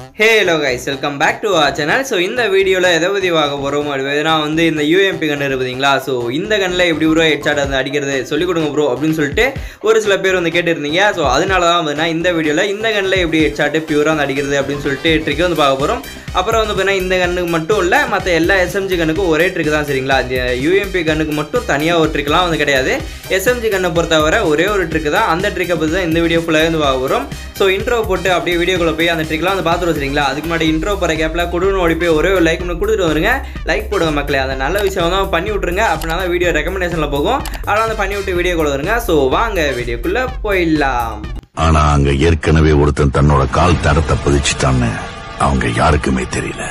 hey hello guys welcome back to our channel so இந்த வீடியோவில் எதை பற்றி பார்க்க போகிறோம் அப்படின்னா வந்து இந்த யூஎம்பி கன் இருக்குதுங்களா ஸோ இந்த கன்னில் எப்படி ப்ரோ ஹெட்ஷாட் வந்து அடிக்கிறது சொல்லிக் கொடுங்க ப்ரோ அப்படின்னு சொல்லிட்டு ஒரு சில பேர் வந்து கேட்டிருந்தீங்க ஸோ அதனால தான் வந்து நான் இந்த வீடியோவில் இந்த கன்னில் எப்படி ஹெட்ஷாட்டு பியூராக வந்து அடிக்கிறது அப்படின்னு சொல்லிட்டு ட்ரிக் வந்து பார்க்க போகிறோம் அப்புறம் வந்து பார்த்தீங்கன்னா இந்த கண்ணுக்கு மட்டும் இல்லை மற்ற எல்லா எஸ்எம்ஜி கண்ணுக்கும் ஒரே ட்ரிக் தான் சரிங்களா இந்த யூஎம்பி கண்ணுக்கு மட்டும் தனியாக ஒரு ட்ரிக்லாம் வந்து கிடையாது எஸ்எம்ஜி கண்ணை பொறுத்தவரை ஒரே ஒரு ட்ரிக் தான் அந்த ட்ரிக்கை பற்றி தான் இந்த வீடியோ ஃபுல்லாக வந்து பார்க்க போகிறோம் ஸோ இன்ட்ரோ போட்டு அப்படியே வீடியோக்குள்ள போய் அந்த ட்ரிக்லாம் வந்து பார்த்துட்டு வச்சுருங்களா அதுக்கு முன்னாடி இன்ட்ரோ போகிற கேப்பில் கொடுன்னு ஓடி போய் ஒரே ஒரு லைக் பண்ணி கொடுத்துட்டு வந்துருங்க லைக் போடுங்க மக்களே அந்த நல்ல விஷயம் தான் பண்ணி விட்ருங்க அப்படின்னா தான் வீடியோ ரெக்கமெண்டேஷனில் போகும் அதனால் வந்து பண்ணி விட்டு வீடியோ கொண்டு வருங்க ஸோ வாங்க வீடியோக்குள்ளே போயிடலாம் ஆனா அங்க ஏற்கனவே ஒருத்தன் தன்னோட கால் தரத்தை பதிச்சுட்டான்னு அவங்க யாருக்குமே தெரியல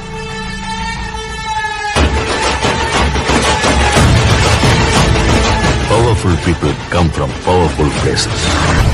powerful people come from powerful places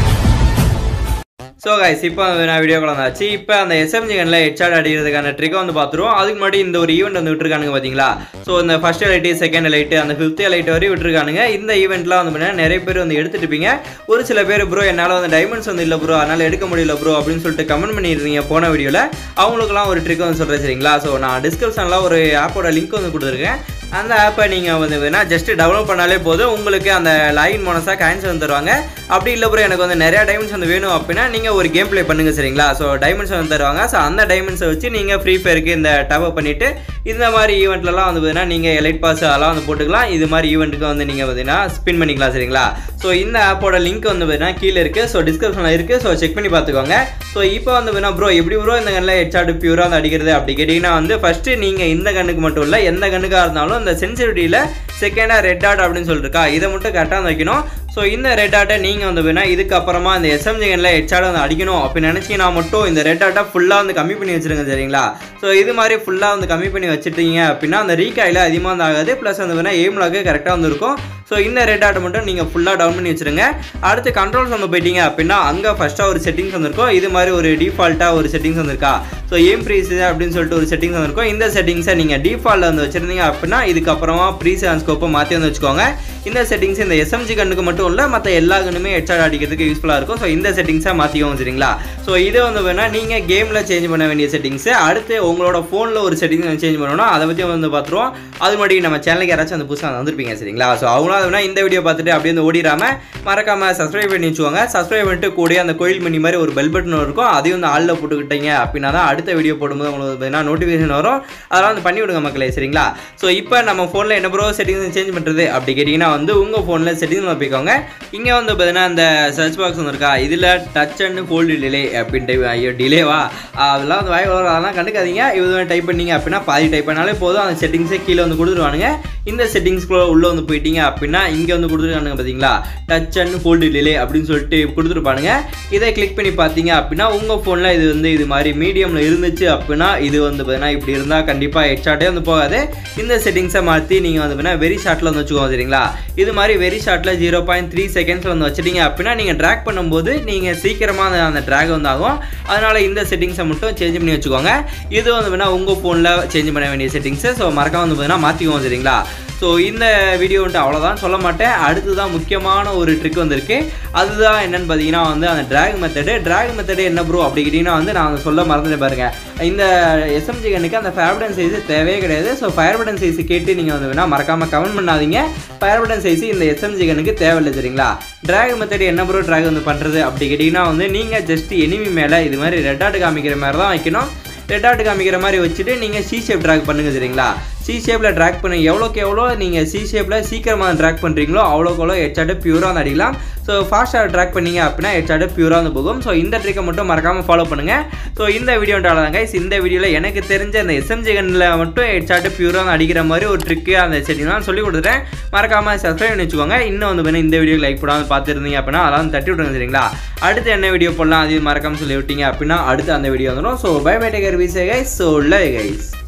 so guys இப்போ நான் வீடியோ வந்தாச்சு இப்போ அந்த எஸ்எம்ஜி கனில் ஹெட்ஷாட் அடிக்கிறதுக்கான ட்ரிக்கை வந்து பார்த்துருவோம் அதுக்கு முன்னாடி இந்த ஒரு ஈவெண்ட் வந்து விட்டுருக்கானுங்க பார்த்தீங்களா ஸோ இந்த ஃபர்ஸ்ட் லைட்டு செகண்ட் லைட்டு அந்த ஃபிஃப்த் லைட் வரையும் விட்டுருக்கானுங்க இந்த ஈவெண்ட்லாம் வந்து பார்த்தீங்கன்னா நிறைய பேர் வந்து எடுத்துட்டு இருப்பீங்க ஒரு சில பேர் ப்ரோ என்னால் வந்து டைமண்ட்ஸ் வந்து இல்லை ப்ரோ அதனால் எடுக்க முடியல ப்ரோ அப்படின்னு சொல்லிட்டு கமெண்ட் பண்ணியிருந்தீங்க போன வீடியோவில் அவங்களுக்குலாம் ஒரு ட்ரிக் வந்து சொல்கிறேன் சரிங்களா ஸோ நான் டிஸ்கிரிப்ஷனில் ஒரு ஆப்போட லிங்க் வந்து கொடுத்துருக்கேன் அந்த ஆப்பை நீங்கள் வந்து வேணால் ஜஸ்ட் டவுன்லோட் பண்ணாலே போதும் உங்களுக்கு அந்த லைன் மோனஸாக காயின்ஸ் வந்து தருவாங்க அப்படி இல்லை ப்ரோ எனக்கு வந்து நிறையா டைமண்ட்ஸ் வந்து வேணும் அப்படின்னா நீங்கள் ஒரு கேம் ப்ளே பண்ணுங்க சரிங்களா ஸோ டைமண்ட்ஸ் வந்து தருவாங்க ஸோ அந்த டைமண்ட்ஸை வச்சு நீங்கள் ஃப்ரீ ஃபயருக்கு இந்த டப் பண்ணிவிட்டு இந்த மாதிரி ஈவெண்ட்லலாம் வந்து பார்த்தீங்கன்னா நீங்கள் எலைட் பாஸ் அதெல்லாம் வந்து போட்டுக்கலாம் இது மாதிரி ஈவெண்ட்டுக்கு வந்து நீங்கள் பார்த்தீங்கன்னா ஸ்பின் பண்ணிக்கலாம் சரிங்களா ஸோ இந்த ஆப்போட லிங்க் வந்து பார்த்தீங்கன்னா கீழே இருக்குது ஸோ டிஸ்கிரிப்ஷனில் இருக்குது ஸோ செக் பண்ணி பார்த்துக்கோங்க ஸோ இப்போ வந்து பார்த்தீங்கன்னா ப்ரோ எப்படி ப்ரோ இந்த கண்ணில் ஹெட்ஷாட் பியூராக வந்து அடிக்கிறது அப்படி கேட்டிங்கன்னா வந்து ஃபஸ்ட்டு நீங்கள் இந்த கண்ணுக்கு மட்டும் இல்லை எந்த கண்ணுக்காக இருந்தாலும் இந்த சென்சிட்டிவிட்டியில் செகண்டாக ரெட் டாட் அப்படின்னு சொல்லிருக்கா இதை மட்டும் கரெக்டாக வைக்கணும் ஸோ இந்த ரெட் டாட்டை நீங்கள் வந்து வேணா இதுக்கப்புறமா இந்த எஸ்எம்ஜி கனில் ஹெட்ஷாட் வந்து அடிக்கணும் அப்படின்னு நினச்சிங்கன்னா மட்டும் இந்த ரெட் டாட்டை ஃபுல்லாக வந்து கம்மி பண்ணி வச்சிருங்க சரிங்களா ஸோ இது மாதிரி ஃபுல்லாக வந்து கம்மி பண்ணி வச்சுட்டீங்க அப்படின்னா அந்த ரீகாயில் அதிகமாக வந்து ஆகாது ப்ளஸ் வந்து வேணா எய்ம் லாக்கு கரெக்டாக வந்து இருக்கும் ஸோ இந்த ரெட் ஆட்டை மட்டும் நீங்கள் ஃபுல்லாக டவுன் பண்ணி வச்சுருங்க அடுத்து கண்ட்ரோல்ஸ் வந்து போயிட்டீங்க அப்படின்னா அங்கே ஃபஸ்ட்டாக ஒரு செட்டிங்ஸ் வந்திருக்கும் இது மாதிரி ஒரு டிஃபால்ட்டாக ஒரு செட்டிங்ஸ் வந்திருக்கா ஸோ ஏம் ப்ரீஸ் அப்படின்னு சொல்லிட்டு ஒரு செட்டிங்ஸ் வந்திருக்கும் இந்த செட்டிங்ஸை நீங்கள் டிஃபால்ட்டில் வந்து வச்சுருந்தீங்க அப்படின்னா இதுக்கப்புறமா ப்ரீஸ் அண்ட் ஸ்கோப்பை மாற்றி வந்து வச்சுக்கோங்க இந்த செட்டிங்ஸ் இந்த எஸ்எம்ஜி கண்ணுக்கு மட்டும் இல்லை மற்ற எல்லா கண்ணுமே ஹெட்ஷாட் அடிக்கிறதுக்கு யூஸ்ஃபுல்லாக இருக்கும் ஸோ இந்த செட்டிங்ஸை மாற்றிக்கோங்க சரிங்களா ஸோ இது வந்து வேணால் நீங்கள் கேமில் சேஞ்ச் பண்ண வேண்டிய செட்டிங்ஸு அடுத்து உங்களோட ஃபோனில் ஒரு செட்டிங்ஸ் சேஞ்ச் பண்ணணும் அதை பற்றி வந்து பார்த்துருவோம் அது மாதிரி நம்ம சேனலுக்கு யாராச்சும் அந்த புதுசாக வந்திருப்பீங்க சரிங்களா ஸோ அவங்களாம் வேணால் இந்த வீடியோ பார்த்துட்டு அப்படியே வந்து ஓடிடாம மறக்காமல் சப்ஸ்கிரைப் பண்ணி வச்சுக்கோங்க சப்ஸ்கிரைப் பண்ணிட்டு கூட அந்த கோயில் மணி மாதிரி ஒரு பெல் பட்டன் இருக்கும் அதையும் வந்து ஆளில் போட்டுக்கிட்டீங்க அப்படின்னா தான் அடுத்த வீடியோ போடும்போது உங்களுக்கு பார்த்தீங்கன்னா நோட்டிஃபிகேஷன் வரும் அதெல்லாம் வந்து பண்ணி விடுங்க மக்களே சரிங்களா ஸோ இப்போ நம்ம ஃபோனில் என்ன ப்ரோ செட்டிங்ஸ் சேஞ்ச் பண்ணுறது அப்படி கேட்டிங்கன்னா வந்து உங்கள் ஃபோனில் செட்டிங்ஸ் போய்க்கோங்க இங்கே வந்து பார்த்தீங்கன்னா இந்த சர்ச் பாக்ஸ் வந்து இருக்கா இதில் டச் அண்ட் ஹோல்டு டிலே அப்படின்ட்டு ஐயோ டிலேவா அதெல்லாம் வந்து வாய் வளர அதெல்லாம் கண்டுக்காதீங்க இது டைப் பண்ணீங்க அப்படின்னா பாதி டைப் பண்ணாலே போதும் அந்த செட்டிங்ஸே கீழே வந்து கொடுத்துருவானுங்க இந்த செட்டிங்ஸ்குள்ளே உள்ளே வந்து போயிட்டீங்க அப்படின்னா இங்கே வந்து கொடுத்துருக்கானுங்க பார்த்தீங்களா டச் அண்ட் ஹோல்டு டிலே அப்படின்னு சொல்லிட்டு கொடுத்துருப்பானுங்க இதை கிளிக் பண்ணி பார்த்தீங்க அப்படின்னா உங்கள் ஃபோனில் இது வந்து இது மாதிரி மீடியமில் இருந்துச்சு அப்படின்னா இது வந்து பார்த்தீங்கன்னா இப்படி இருந்தால் கண்டிப்பாக ஹெட்ஷாட்டே வந்து போகாது இந்த செட்டிங்ஸை மாற்றி நீங்கள் வந்து பார்த்தீங்கன்னா வெரி ஷார்ட்டில் வந்து வச்சுக்கோங்க சரிங்களா இது மாதிரி வெரி ஷார்ட்டில் ஜீரோ பாயிண்ட் த்ரீ செகண்ட்ஸில் வந்து வச்சிட்டீங்க அப்படின்னா நீங்கள் ட்ராக் பண்ணும்போது நீங்கள் சீக்கிரமாக அந்த அந்த ட்ராக் வந்து ஆகும் அதனால் இந்த செட்டிங்ஸை மட்டும் சேஞ்ச் பண்ணி வச்சுக்கோங்க இது வந்து வேணால் உங்கள் ஃபோனில் சேஞ்ச் பண்ண வேண்டிய செட்டிங்ஸு ஸோ மறக்காம வந்து பார்த்தீங்கன்னா மாற்றிக்குவோம் சரிங்களா ஸோ இந்த வீடியோ வந்துட்டு அவ்வளோதான் சொல்ல மாட்டேன் அடுத்து தான் முக்கியமான ஒரு ட்ரிக் வந்திருக்கு அதுதான் என்னன்னு பார்த்தீங்கன்னா வந்து அந்த ட்ராக் மெத்தடு ட்ராக் மெத்தடு என்ன ப்ரோ அப்படி கேட்டிங்கன்னா வந்து நான் வந்து சொல்ல மறந்துட்டு பாருங்க இந்த எஸ்எம்ஜி கண்ணுக்கு அந்த ஃபயர் பட்டன் சைஸ் தேவையே கிடையாது ஸோ ஃபயர் பட்டன் சைஸ் கேட்டு நீங்கள் வந்து வேணால் மறக்காமல் கமெண்ட் பண்ணாதீங்க ஃபயர் பட்டன் சைஸ் இந்த எஸ்எம்ஜி கண்ணுக்கு தேவையில்லை சரிங்களா ட்ராக் மெத்தட் என்ன ப்ரோ ட்ராக் வந்து பண்ணுறது அப்படி கேட்டிங்கன்னா வந்து நீங்கள் ஜஸ்ட் எனிமி மேலே இது மாதிரி ரெட் ஆட் காமிக்கிற மாதிரி தான் வைக்கணும் ரெட் ஆட் காமிக்கிற மாதிரி வச்சுட்டு நீங்கள் சி ஷேப் ட்ராக் பண்ணுங்க சரிங்களா சி ஷேப்பில் ட்ராக் பண்ணி எவ்வளோக்கு எவ்வளோ நீங்கள் சி ஷேப்பில் சீக்கிரமாக ட்ராக் பண்ணுறீங்களோ அவ்வளோக்கு எவ்வளோ ஹெட்ஷாட்டை பியூராக வந்து அடிக்கலாம் ஸோ ஃபாஸ்ட்டாக ட்ராக் பண்ணீங்க அப்படின்னா ஹெட்ஷாட்டை பியூராக வந்து போகும் ஸோ இந்த ட்ரிக்கை மட்டும் மறக்காமல் ஃபாலோ பண்ணுங்கள் ஸோ இந்த வீடியோன்றால தாங்க இந்த வீடியோவில் எனக்கு தெரிஞ்ச அந்த எஸ்எம்ஜி கண்ணில் மட்டும் ஹெட்ஷாட்டை பியூராக வந்து அடிக்கிற மாதிரி ஒரு ட்ரிக்கு அந்த செட்டிங் தான் சொல்லி கொடுத்துட்டேன் மறக்காமல் சப்ஸ்கிரைப் பண்ணி வச்சுக்கோங்க இன்னும் வந்து வேணும் இந்த வீடியோ லைக் போடாமல் பார்த்துருந்தீங்க அப்படின்னா அதெல்லாம் தட்டி விட்டுருங்க சரிங்களா அடுத்து என்ன வீடியோ போடலாம் அது மறக்காமல் சொல்லி விட்டீங்க அப்படின்னா அடுத்து அந்த வீடியோ வந்துடும் ஸோ பை பை டேக்கர் விசே கைஸ் ஸோ லை கைஸ்